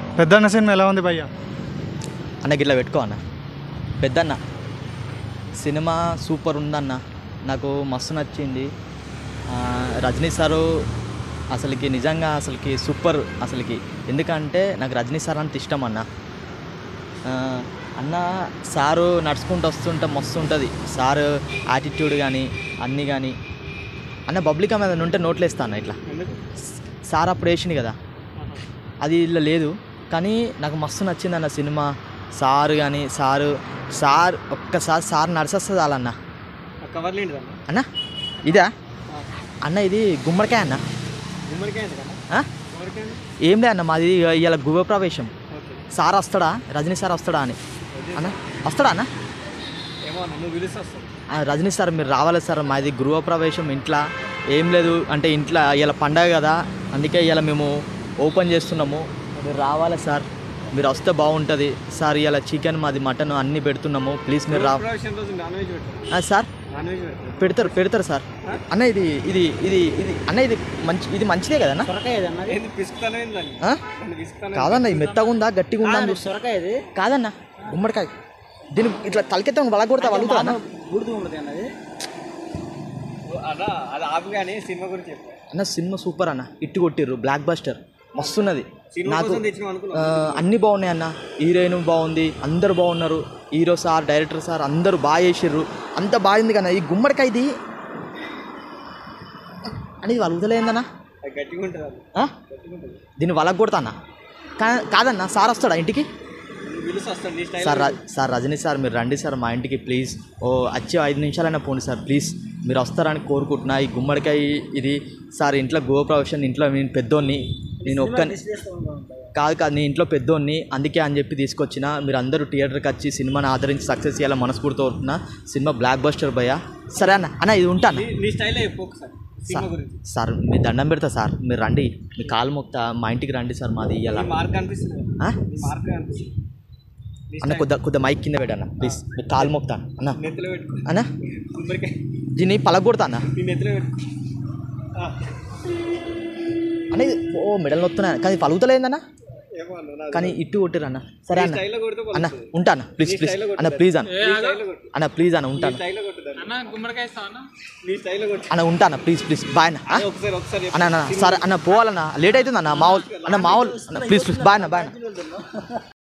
పెద్దన్న సినిమా ఎలా ఉంది భయ్య అన్న గిట్లా పెట్టుకో అన్న పెద్దన్న సినిమా సూపర్ ఉందన్న నాకు మస్తు నచ్చింది ఆ, రజనీ సారు అసలుకి నిజంగా అసలుకి సూపర్ అసలుకి ఎందుకంటే నాకు రజనీ సార్ అంత ఇష్టం అన్న ఆ, అన్న సారు నడుచుకుంటూ వస్తుంటే మస్తు ఉంటుంది సారు యాటిట్యూడ్ కానీ అన్నీ కానీ అన్న పబ్లిక్ మీద ఉంటే నోట్లు వేస్తా అన్న ఇట్లా సార్ అప్పుడు వేసింది కదా అది ఇలా లేదు కానీ నాకు మస్తు నచ్చింది అన్న సినిమా సారు కానీ సారు సార్ ఒక్కసారి సార్ నడిచేస్తుంది చాలన్న కవర్లు ఏంటి అన్న అన్న ఇదా అన్న ఇది గుమ్మడికాయ అన్న గుమ్మడికాయ ఎందుకన్నా ఆ? గుమ్మడికాయ ఏం లే అన్న మాది ఇవాళ గృహప్రవేశం ఓకే సార్ వస్తాడా రజనీ సార్ వస్తాడా అని అన్న వస్తాడా అన్న ఏమో అన్న నువ్వు పిలిస్తే వస్తావు ఆ, రజనీ సార్ మీరు రావాలి సార్ మాది గృహప్రవేశం ఇంట్లో ఏం లేదు అంటే ఇంట్లో ఇలా పండగ కదా అందుకే ఇలా మేము ఓపెన్ చేస్తున్నాము మీరు రావాలి సార్ మీరు వస్తే బాగుంటుంది సార్ ఇలా చికెన్ మాది మటన్ అన్నీ పెడుతున్నాము ప్లీజ్ మీరు రా ప్రవేశం రోజు నాన్ వెజ్ పెడతారు ఆ, సార్ నాన్ వెజ్ పెడతారు పెడతారు పెడతారు సార్ అన్న ఇది ఇది ఇది ఇది అన్న ఇది మంచి ఇది మంచిదే కదన్న సొరకాయ ఏదన్నా ఏంది పిసుకుతానే ఏందని ఆ? దాన్ని పిసుకుతానే కాదన్న ఇది మెత్తగా ఉందా గట్టిగా ఉందా అని చూస్తా. సొరకాయ ఇది కాదన్న గుమ్మడికాయ దీన్ని ఇట్లా తలకెత్తా వలగొడతా వలుగుతా అన్న బూడిద ఉంటుంది అన్నది అలా అది ఆపు కానీ సినిమా గురించి చెప్పా అన్న సినిమా సూపర్ అన్న ఇట్టు కొట్టిర్రు బ్లాక్ బస్టర్ మస్తున్నది సినిమా నాకు కోసం తెచ్చినాం అనుకున్నాం ఆ, అన్నీ బాగున్నాయి అన్న హీరోయిన్ బాగుంది అందరు బాగున్నారు హీరో సార్ డైరెక్టర్ సార్ అందరూ బాగా చేసిర్రు అంత బాగుంది కన్నా ఈ గుమ్మడికాయ ఇది అని ఇది వలుగుతలేదన్నా అది గట్టిగా ఉంటుంది అది గట్టిగా ఉంటుంది దీన్ని వలగొడతానా కా కాదన్న సార్ వస్తాడా ఇంటికి నువ్వు పిలిచి వస్తాను నీ స్టైల్ సార్ రా- సార్ రజనీ సార్ మీరు రండి సార్ మా ఇంటికి ప్లీజ్ ఓ వచ్చి ఐదు నిమిషాలైనా పోండి సార్ ప్లీజ్ మీరు వస్తారని కోరుకుంటున్నా ఈ గుమ్మడికాయ ఇది సార్ ఇంట్లో గోప్రవేశన్ ఇంట్లో నేను పెద్దోన్ని నేను ఒక్క కాదు కాదు నేను ఇంట్లో పెద్దోన్ని అందుకే అని చెప్పి తీసుకొచ్చిన మీరు అందరూ థియేటర్కి వచ్చి సినిమాని ఆదరించి సక్సెస్ చేయాలని మనస్ఫూర్తి కోరుతున్నా సినిమా బ్లాక్ బస్టర్ భయ్యా సరే అన్న అన్న ఇది ఉంటాను నీ- నీ స్టైల్లో చెప్పు ఒకసారి సినిమా గురించి సార్ మీ దండం పెడతా సార్ మీరు రండి మీ కాలు మొక్తా మా ఇంటికి రండి సార్ మాది ఇయ్యాల నీ మార్క్ అనిపిస్తుంది కదా? ఆ? నీ మార్క్ అనిపిస్తుంది నీ అన్న కొద్ది కొద్ది మైక్ కింద పెట్టన్న ప్లీజ్ మీ కాలు మొక్తాను అన్న నెత్తిలో పెట్టుకో అన్న గుమ్మడికాయ దీన్ని పలగొడతా అన్న నీ నెత్తిలో పెట్టుకో ఆ, అనేది ఓ మెడల్ నొత్తున్నా కానీ పలుగుతలేదన్న ఏమో అన్న నాకు కానీ ఇట్టు కొట్టిరన్న సరే అన్న స్టైల్లో కొడితే అన్న పలుకుతుంది. ఉంటా అన్న ప్లీజ్ ప్లీజ్ అన్న ప్లీజ్ అన్న నీ స్టైల్లో కొట్టు అన్న ప్లీజ్ అన్న నీ ఉంటాను స్టైల్లో కొట్టుదాన్ని అన్న గుమ్మడికాయ ఇస్తావా నీ స్టైల్లో కొట్టు అన్న ఉంటాను ప్లీజ్ ప్లీజ్ బాయ్ అన్న ఆ? ఒకసారి ఒకసారి చెప్పు. అన్న అన్న సరే అన్న పోవాలన్న లేట్ అవుతుంది అన్న మా వాళ్ళు అన్న మా వాళ్ళు అన్న ప్లీజ్ ప్లీజ్ బాయ్ అన్న బాయ్ అన్న